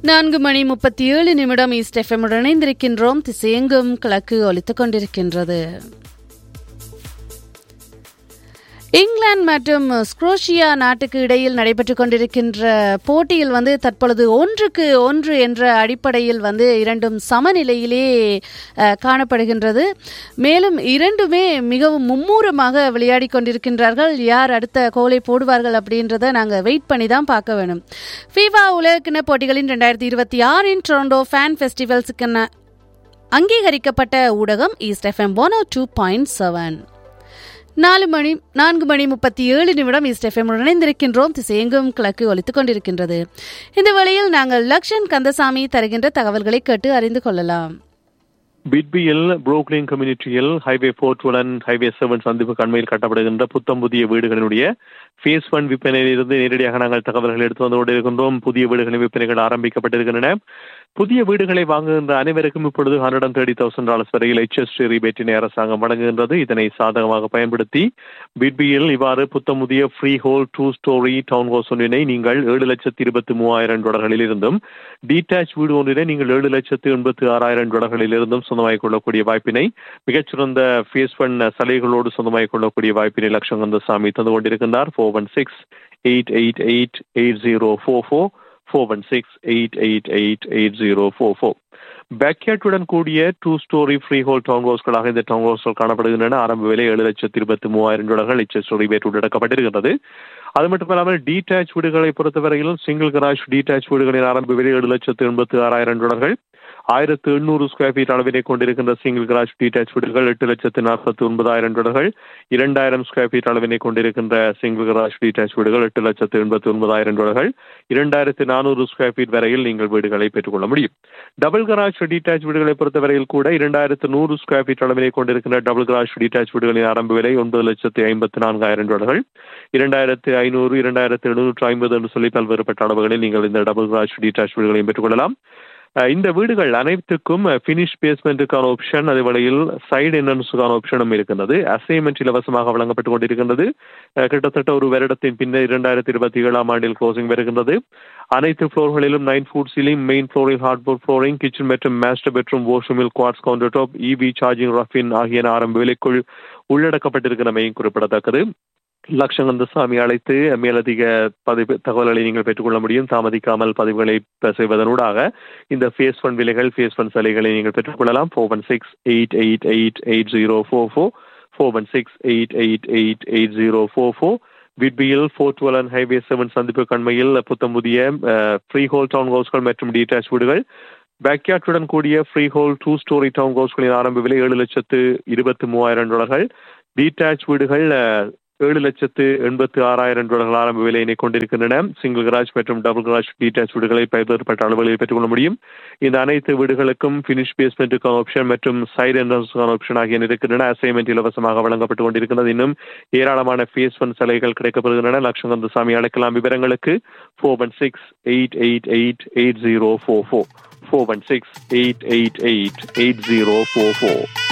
நான்கு மணி முப்பத்தி ஏழு நிமிடம் ஈஸ்ட் எஃப்எம் இணைந்திருக்கின்றோம் திசையெங்கும் கிழக்கு ஒலித்துக் கொண்டிருக்கின்றது இங்கிலாந்து மற்றும் ஸ்க்ரோஷியா நாட்டுக்கு இடையில் நடைபெற்றுக் கொண்டிருக்கின்ற போட்டியில் வந்து தற்பொழுது ஒன்றுக்கு ஒன்று என்ற அடிப்படையில் வந்து இரண்டும் சமநிலையிலே அஹ், காணப்படுகின்றது மேலும் இரண்டுமே மிகவும் மும்மூரமாக விளையாடி கொண்டிருக்கின்றார்கள் யார் அடுத்த கோலை போடுவார்கள் அப்படின்றத நாங்கள் வெயிட் பண்ணி தான் பார்க்க வேணும் ஃபீவா உலகக்கிண போட்டிகளின் ரெண்டாயிரத்தி இருபத்தி ஆறின் டொரண்டோ ஃபேன் ஃபெஸ்டிவல்ஸுக்கான அங்கீகரிக்கப்பட்ட ஊடகம் east FM one two point seven நாலு மணி நான்கு மணி முப்பத்தி ஏழு நிமிடம் ஈஸ்ட் எஃப்எம் இணைந்திருக்கின்றோம் திசையெங்கும் கிழக்கு ஒலித்துக் கொண்டிருக்கின்றது இந்த வேளையில் நாங்கள் லக்ஷன் கந்தசாமி தருகின்ற தகவல்களை கேட்டு அறிந்து கொள்ளலாம் பிட்பியில் புரோக்லின் கம்யூனிட்டியில் ஹைவே போர்ட்டுடன் ஹைவே செவன் சந்திப்பு கண்மையில் கட்டப்படுகின்ற புத்தம் புதிய வீடுகளினுடைய ஃபேஸ் ஒன் விற்பனையிலிருந்து நேரடியாக நாங்கள் தகவல்கள் எடுத்து வந்து கொண்டிருக்கின்றோம் புதிய வீடுகளின் விற்பனைகள் ஆரம்பிக்கப்பட்டிருக்கின்றன புதிய வீடுகளை வாங்குகின்ற அனைவருக்கும் இப்பொழுது hundred and thirty thousand dollars வரையில் ஹெச்எஸ்டி ரீபேட்டினை அரசாங்கம் வழங்குகின்றது இதனை சாதகமாக பயன்படுத்தி பிட்பியில் இவ்வாறு புத்தம் புதிய freehold two storey townhouse ஒன்றினை நீங்கள் ஏழு லட்சத்தி இருபத்தி மூவாயிரம் டாலர்களில் இருந்தும் டீடாச் வீடு ஒன்றினை நீங்கள் ஏழு லட்சத்து எண்பத்தி ஆறாயிரம் டாலர்களில் இருந்தும் சொந்தமாகிக் கொள்ளக்கூடிய வாய்ப்பினை மிகச்சிறந்த ஃபேஸ் ஒன் சலுகைகளோடு சொந்தமாகிக் கொள்ளக்கூடிய வாய்ப்பினை லட்சங்கந்த சாமி தந்து கொண்டிருக்கின்றார் four one six eight eight eight eight zero four four four one six eight eight eight eight zero four four பேக்யார்டுடன் கூடிய two storey freehold town ஹவுஸ்களாக இந்த டவுன் ஹவுஸ்கள் காணப்படுகின்றன ஆரம்ப விலை ஏழு லட்சத்தி இருபத்தி மூவாயிரம் டாலர்கள் ஹெச்எஸ் ஸ்டோரி பேட் உள்ளடக்கப்பட்டிருக்கிறது அது மட்டுமல்லாமல் டீடாச் வீடுகளை பொறுத்தவரையிலும் சிங்கிள் கராஜ் டீடாச் வீடுகளின் ஆரம்ப விலை ஏழு லட்சத்து எண்பத்தி ஆறாயிரம் டாலர்கள் ஆயிரத்து எண்ணூறு ஸ்கொயர் ஃபீட் அளவினை கொண்டிருக்கின்ற சிங்கிள் கராஜ் டீடாச் வீடுகள் எட்டு லட்சத்து நாற்பத்தி ஒன்பதாயிரம் டாலர்கள் இரண்டாயிரம் ஸ்கொயர் ஃபீட் அளவினை கொண்டிருக்கின்ற சிங்கிள் கராஜ் டீடாச் வீடுகள் எட்டு லட்சத்து எண்பத்தி ஒன்பதாயிரம் டாலர்கள் இரண்டாயிரத்து நானூறு ஸ்கொயர் ஃபீட் வரையில் நீங்கள் வீடுகளை பெற்றுக்கொள்ள முடியும் டபுள் கராஜ் டீடாச் வீடுகளை பொறுத்தவரையில் கூட இரண்டாயிரத்து நூறு ஸ்கொயர் ஃபீட் அளவினை கொண்டிருக்கின்ற டபுள் கராஜ் டீடாச் வீடுகளின் ஆரம்ப விலை ஒன்பது லட்சத்து ஐம்பத்தி நான்காயிரம் டாலர்கள் இரண்டாயிரத்து ஐநூறு இரண்டாயிரத்து எழுநூற்று ஐம்பது என்று சொல்லி பல்வேறுபட்ட அளவுகளில் நீங்கள் இந்த டபுள் கராஜ் டீடாச் வீடுகளையும் பெற்றுக்கொள்ளலாம் அஹ் இந்த வீடுகள் அனைத்துக்கும் ஃபினிஷ் பேஸ்மெண்ட்டுக்கான ஆப்ஷன் அதே வேளையில் சைடு என்ட்ரன்ஸுக்கான ஆப்ஷனும் இருக்கின்றது அசைன்மெண்ட் இலவசமாக வழங்கப்பட்டுக் கொண்டிருக்கின்றது அஹ் கிட்டத்தட்ட ஒரு வருடத்தின் பின்னர் இரண்டாயிரத்தி இருபத்தி ஏழாம் ஆண்டில் க்ளோசிங் வருகின்றது அனைத்து ஃப்ளோர்களிலும் நைன் ஃபுட் சீலிங் மெயின் ஃப்ளோரில் ஹார்ட்போர்ட் ஃப்ளோரிங் கிச்சன் மற்றும் மாஸ்டர் பெட்ரூம் வாஷ்ரூமில் quartz counter top EV charging rough in ஆகியன ஆரம்ப விலைக்குள் உள்ளடக்கப்பட்டிருக்கிறமையும் குறிப்பிடத்தக்கது லட்சங்கந்த சாமி அழைத்து மேலதிக பதிவு தகவல்களை நீங்கள் பெற்றுக்கொள்ள முடியும் தாமதிக்காமல் பதிவுகளை ப- செய்வதனூடாக இந்த ஃபேஸ் ஒன் விலைகள் ஃபேஸ் ஒன் சலுகைகளை நீங்கள் பெற்றுக்கொள்ளலாம் four one six eight eight eight eight zero four four four one six eight eight eight eight zero four four விட்பியில் ஃபோர் டுவெல் ஹைவே செவன் சந்திப்பு கண்மையில் புத்தம் புதிய ஃப்ரீ ஹோல் டவுன் ஹவுஸ்கள் மற்றும் டீடாச் வீடுகள் பேக்யார்டுடன் கூடிய freehold two storey town ஹவுஸ்களின் ஆரம்ப விலை ஏழு லட்சத்து இருபத்தி மூவாயிரம் டாலர்கள் டீடாச் வீடுகள் அஹ், ஏழு லட்சத்து எண்பத்து ஆறாயிரம் டாலர்கள் ஆரம்ப விலையினை கொண்டிருக்கின்றன சிங்கிள் கராஜ் மற்றும் டபுள் கராஜ் டீடாச் வீடுகளை பல்வேறுபட்ட அளவுகளில் பெற்றுக்கொள்ள முடியும் இந்த அனைத்து வீடுகளுக்கும் ஃபினிஷ் பேஸ்மெண்ட்டுக்கான ஆப்ஷன் மற்றும் சைடு என்ட்ரன்ஸுக்கான ஆப்ஷன் ஆகியன இருக்கின்றன அசைன்மெண்ட் இலவசமாக வழங்கப்பட்டு கொண்டிருக்கிறது இன்னும் ஏராளமான ஃபேஸ் ஒன் சலுகைகள் கிடைக்கப்படுகின்றன லட்சங்கந்த சாமி அழைக்கலாம் விவரங்களுக்கு four one six eight eight eight eight zero four four four one six eight eight eight eight zero four four